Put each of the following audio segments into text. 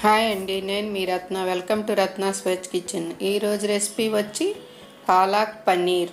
hi అండి నేను మీ రత్న వెల్కమ్ టు రత్న స్వెచ్ కిచెన్ ఈరోజు రెసిపీ వచ్చి పాలాక్ పన్నీర్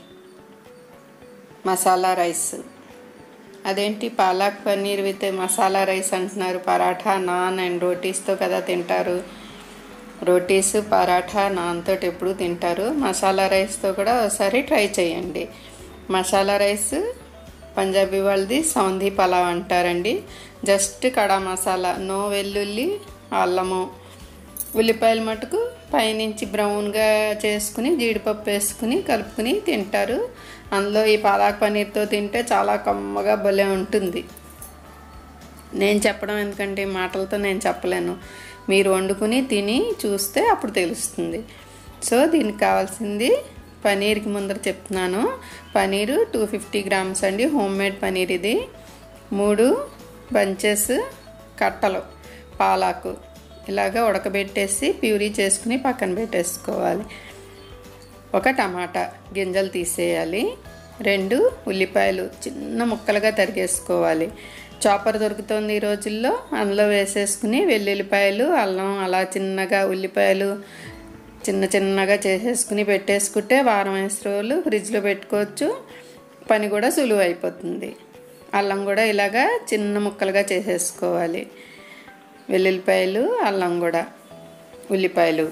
మసాలా రైస్ అదేంటి పాలాక్ పన్నీర్ విత్ మసాలా రైస్ అంటున్నారు పరాఠా నాన్ అండ్ రోటీస్తో కదా తింటారు రోటీస్ పరాఠా నాన్తో ఎప్పుడు తింటారు మసాలా రైస్తో కూడా ఒకసారి ట్రై చేయండి మసాలా రైస్ పంజాబీ వాళ్ళది సౌందీ పలావ్ అంటారండి జస్ట్ కడా మసాలా నో వెల్లుల్లి అల్లము ఉల్లిపాయలు మటుకు పైనుంచి బ్రౌన్గా చేసుకుని జీడిపప్పు వేసుకుని కలుపుకుని తింటారు అందులో ఈ పాలాక్ పన్నీర్తో తింటే చాలా కమ్మగా భలే ఉంటుంది నేను చెప్పడం ఎందుకంటే మాటలతో నేను చెప్పలేను మీరు వండుకుని తిని చూస్తే అప్పుడు తెలుస్తుంది సో దీనికి కావాల్సింది పనీర్కి ముందర చెప్తున్నాను పనీరు టూ ఫిఫ్టీ గ్రామ్స్ అండి హోమ్ మేడ్ పనీర్ ఇది మూడు బంచెస్ కట్టలు పాలాకు ఇలాగ ఉడకబెట్టేసి ప్యూరీ చేసుకుని పక్కన పెట్టేసుకోవాలి ఒక టమాటా గింజలు తీసేయాలి రెండు ఉల్లిపాయలు చిన్న ముక్కలుగా తరిగేసుకోవాలి చాపర్ దొరుకుతుంది ఈ రోజుల్లో అందులో వేసేసుకుని వెల్లుల్లిపాయలు అల్లం అలా చిన్నగా ఉల్లిపాయలు చిన్న చిన్నగా చేసేసుకుని పెట్టేసుకుంటే వారం వేసే రోజులు ఫ్రిడ్జ్లో పెట్టుకోవచ్చు పని కూడా సులువు అయిపోతుంది అల్లం కూడా ఇలాగా చిన్న ముక్కలుగా చేసేసుకోవాలి వెల్లుల్లిపాయలు అల్లం కూడా ఉల్లిపాయలు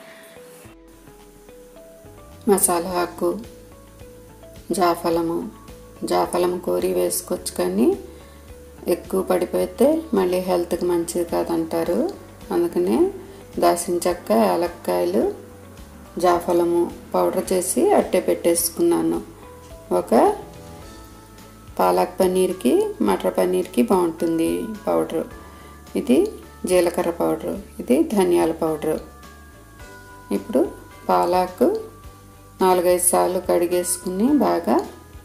మసాలా ఆకు జాఫలము జాఫలం కోరి వేసుకోవచ్చు కానీ ఎక్కువ పడిపోతే మళ్ళీ హెల్త్కి మంచిది కాదంటారు అందుకనే దాసిన చెక్క యాలక్కాయలు జాఫలము పౌడర్ చేసి అట్టే పెట్టేసుకున్నాను ఒక పాలక్ పన్నీర్కి మటర్ పన్నీర్కి బాగుంటుంది పౌడరు ఇది జీలకర్ర పౌడరు ఇది ధనియాల పౌడరు ఇప్పుడు పాలాకు నాలుగైదు సార్లు కడిగేసుకుని బాగా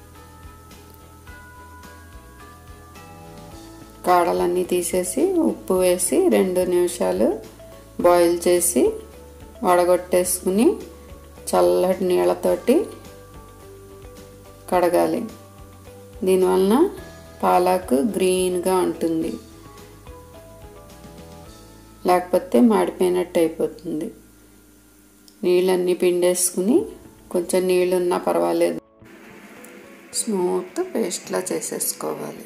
కాడలన్నీ తీసేసి ఉప్పు వేసి రెండు నిమిషాలు బాయిల్ చేసి వడగొట్టేసుకుని చల్లటి నీళ్ళతోటి కడగాలి దీనివలన పాలాకు గ్రీన్గా ఉంటుంది లేకపోతే మాడిపోయినట్టు అయిపోతుంది నీళ్ళన్నీ పిండేసుకుని కొంచెం నీళ్ళు ఉన్నా పర్వాలేదు స్మూత్ పేస్ట్లా చేసేసుకోవాలి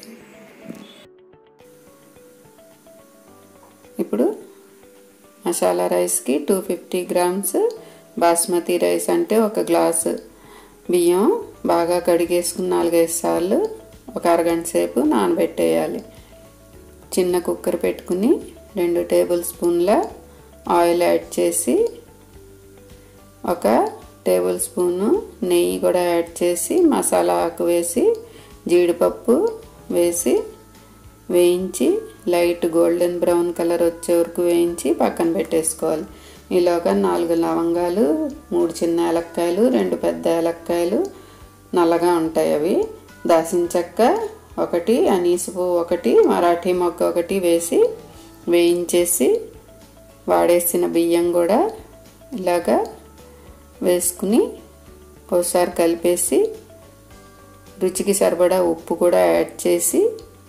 ఇప్పుడు మసాలా రైస్కి two fifty grams basmati rice అంటే ఒక గ్లాసు బియ్యం బాగా కడిగేసుకుని నాలుగైదు సార్లు ఒక అరగంట సేపు నానబెట్టేయాలి చిన్న కుక్కర్ పెట్టుకుని రెండు టేబుల్ స్పూన్ల ఆయిల్ యాడ్ చేసి ఒక టేబుల్ స్పూను నెయ్యి కూడా యాడ్ చేసి మసాలా ఆకు వేసి జీడిపప్పు వేసి వేయించి లైట్ గోల్డెన్ బ్రౌన్ కలర్ వచ్చే వరకు వేయించి పక్కన పెట్టేసుకోవాలి ఈలోగా నాలుగు లవంగాలు మూడు చిన్న ఏలక్కాయలు రెండు పెద్ద ఏలక్కాయలు నల్లగా ఉంటాయి అవి దాసిన చెక్క ఒకటి అనీసు పువ్వు ఒకటి మరాఠీ మొగ్గ ఒకటి వేసి వేయించేసి వాడేసిన బియ్యం కూడా ఇలాగా వేసుకుని ఒకసారి కలిపేసి రుచికి సరిపడా ఉప్పు కూడా యాడ్ చేసి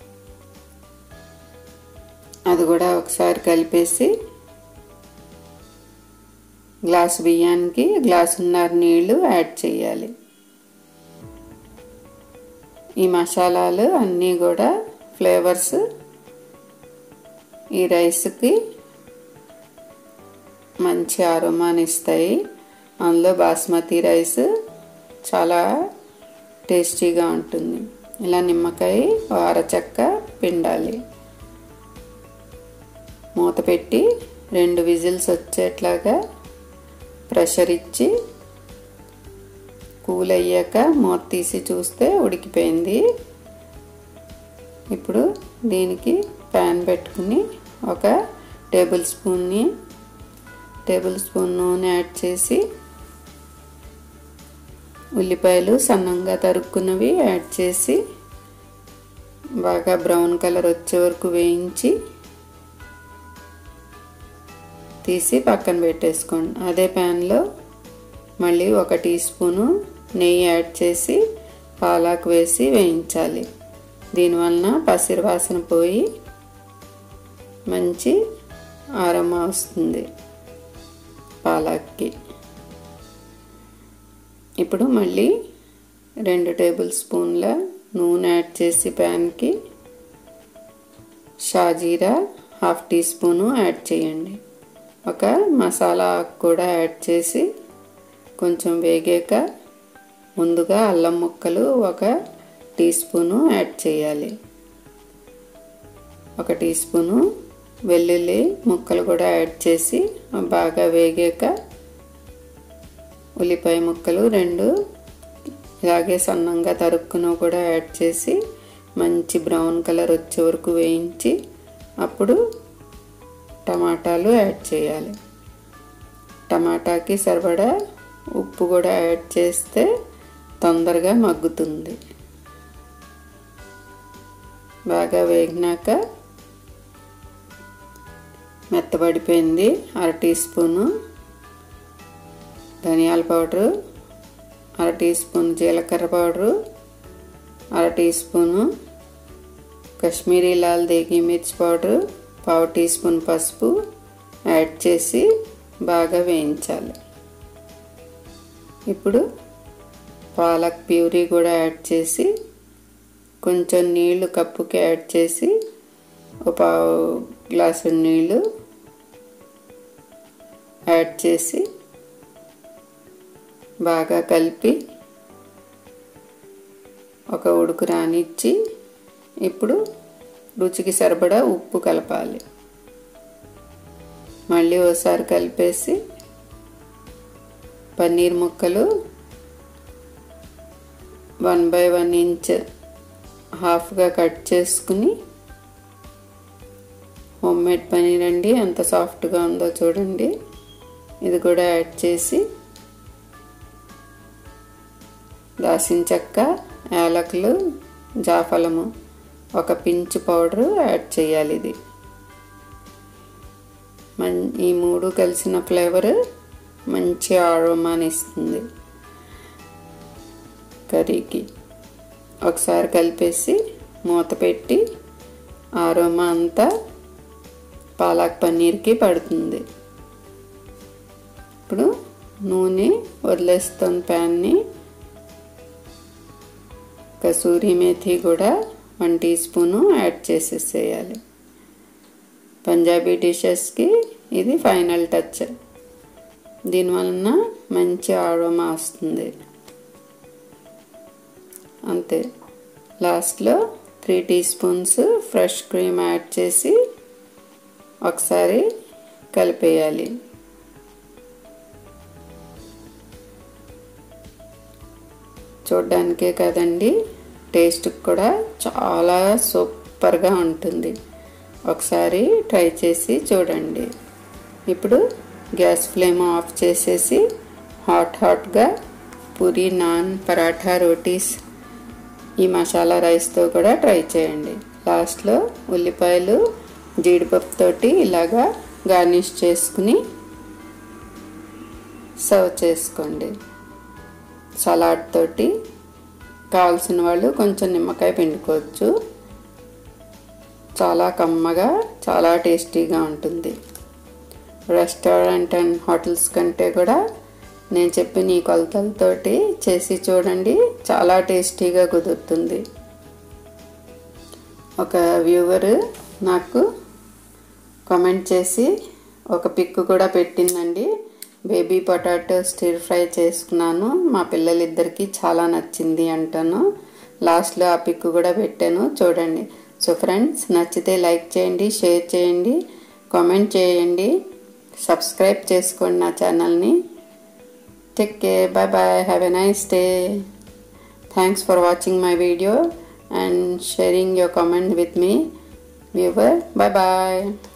అది కూడా ఒకసారి కలిపేసి గ్లాస్ బియ్యానికి గ్లాసున్నర నీళ్లు యాడ్ చేయాలి ఈ మసాలాలు అన్నీ కూడా ఫ్లేవర్స్ ఈ రైస్కి మంచి ఆరోమాని ఇస్తాయి అందులో బాస్మతి రైస్ చాలా టేస్టీగా ఉంటుంది ఇలా నిమ్మకాయ అరచక్క పిండాలి మూత పెట్టి రెండు విజిల్స్ వచ్చేట్లాగా ప్రెషర్ ఇచ్చి కూల్ అయ్యాక మూత తీసి చూస్తే ఉడికిపోయింది ఇప్పుడు దీనికి ప్యాన్ పెట్టుకుని ఒక టేబుల్ స్పూన్ని టేబుల్ స్పూన్ నూనె యాడ్ చేసి ఉల్లిపాయలు సన్నంగా తరుక్కున్నవి యాడ్ చేసి బాగా బ్రౌన్ కలర్ వచ్చే వరకు వేయించి తీసి పక్కన పెట్టేసుకోండి అదే ప్యాన్లో మళ్ళీ ఒక టీ స్పూను నెయ్యి యాడ్ చేసి పాలాకు వేసి వేయించాలి దీనివలన పసిరి వాసన పోయి మంచి ఆరమ్మ వస్తుంది పాలక్కి ఇప్పుడు మళ్ళీ రెండు టేబుల్ స్పూన్ల నూనె యాడ్ చేసి ప్యాన్కి షాజీరా హాఫ్ టీ స్పూను యాడ్ చేయండి ఒక మసాలా ఆకు కూడా యాడ్ చేసి కొంచెం వేగాక ముందుగా అల్లం ముక్కలు ఒక టీ స్పూను యాడ్ చేయాలి ఒక టీ స్పూను వెల్లుల్లి ముక్కలు కూడా యాడ్ చేసి బాగా వేగాక ఉల్లిపాయ ముక్కలు రెండు ఇలాగే సన్నంగా తరుక్కును కూడా యాడ్ చేసి మంచి బ్రౌన్ కలర్ వచ్చే వరకు వేయించి అప్పుడు టమాటాలు యాడ్ చేయాలి టమాటాకి సరిపడా ఉప్పు కూడా యాడ్ చేస్తే తొందరగా మగ్గుతుంది బాగా వేగినాక మెత్తబడిపోయింది అర టీ స్పూను ధనియాల పౌడరు అర టీ స్పూన్ జీలకర్ర పౌడరు అర టీ స్పూను కాశ్మీరీ లాల్ దేగి మిర్చి పౌడరు పావు టీ స్పూన్ పసుపు యాడ్ చేసి బాగా వేయించాలి ఇప్పుడు పాలక్ ప్యూరీ కూడా యాడ్ చేసి కొంచెం నీళ్లు కప్పుకి యాడ్ చేసి ఒక పావు గ్లాసు నీళ్ళు యాడ్ చేసి బాగా కలిపి ఒక ఉడుకు రానిచ్చి ఇప్పుడు రుచికి సరిపడా ఉప్పు కలపాలి మళ్ళీ ఒకసారి కలిపేసి పన్నీర్ ముక్కలు వన్ బై వన్ ఇంచ్ హాఫ్గా కట్ చేసుకుని హోమ్ మేడ్ పనీర్ అండి ఎంత సాఫ్ట్గా ఉందో చూడండి ఇది కూడా యాడ్ చేసి దాసిన చెక్క యాలకులు జాఫలము ఒక పించ్ పౌడరు యాడ్ చేయాలి ఇది మన్ ఈ మూడు కలిసిన ఫ్లేవర్ మంచి ఆరోమాని ఇస్తుంది కర్రీకి ఒకసారి కలిపేసి మూత పెట్టి ఆరోమా అంతా పాలక్ పన్నీర్కి పడుతుంది ఇప్పుడు నూనె వదిలేస్తాను ప్యాన్ని కసూరి మేథి కూడా వన్ టీ స్పూను యాడ్ చేసేసేయాలి పంజాబీ డిషెస్కి ఇది ఫైనల్ టచ్ దీనివలన మంచి ఆరోమా వస్తుంది అంతే లాస్ట్లో three tea spoons fresh cream add చేసి ఒకసారి కలిపేయాలి చూడ్డానికే కదండి టేస్ట్ కూడా చాలా సూపర్గా ఉంటుంది ఒకసారి ట్రై చేసి చూడండి ఇప్పుడు గ్యాస్ ఫ్లేమ్ ఆఫ్ చేసేసి హాట్ హాట్గా పూరి నాన్ పరాఠా రోటీస్ ఈ మసాలా రైస్తో కూడా ట్రై చేయండి లాస్ట్లో ఉల్లిపాయలు జీడిపప్పుతోటి ఇలాగా గార్నిష్ చేసుకుని సర్వ్ చేసుకోండి సలాడ్ తోటి కావాల్సిన వాళ్ళు కొంచెం నిమ్మకాయ పిండుకోవచ్చు చాలా కమ్మగా చాలా టేస్టీగా ఉంటుంది రెస్టారెంట్ అండ్ హోటల్స్ కంటే కూడా నేను చెప్పిన ఈ కొలతలతోటి చేసి చూడండి చాలా టేస్టీగా కుదురుతుంది ఒక వ్యూవర్ నాకు కామెంట్ చేసి ఒక పిక్ కూడా పెట్టిందండి బేబీ పొటాటో స్టిర్ ఫ్రై చేసుకున్నాను మా పిల్లలిద్దరికీ చాలా నచ్చింది అంటాను లాస్ట్లో ఆ పిక్ కూడా పెట్టాను చూడండి సో ఫ్రెండ్స్ నచ్చితే లైక్ చేయండి షేర్ చేయండి కామెంట్ చేయండి సబ్స్క్రైబ్ చేసుకోండి నా ఛానల్ని take care bye bye have a nice day thanks for watching my video and sharing your comment with me viewer bye bye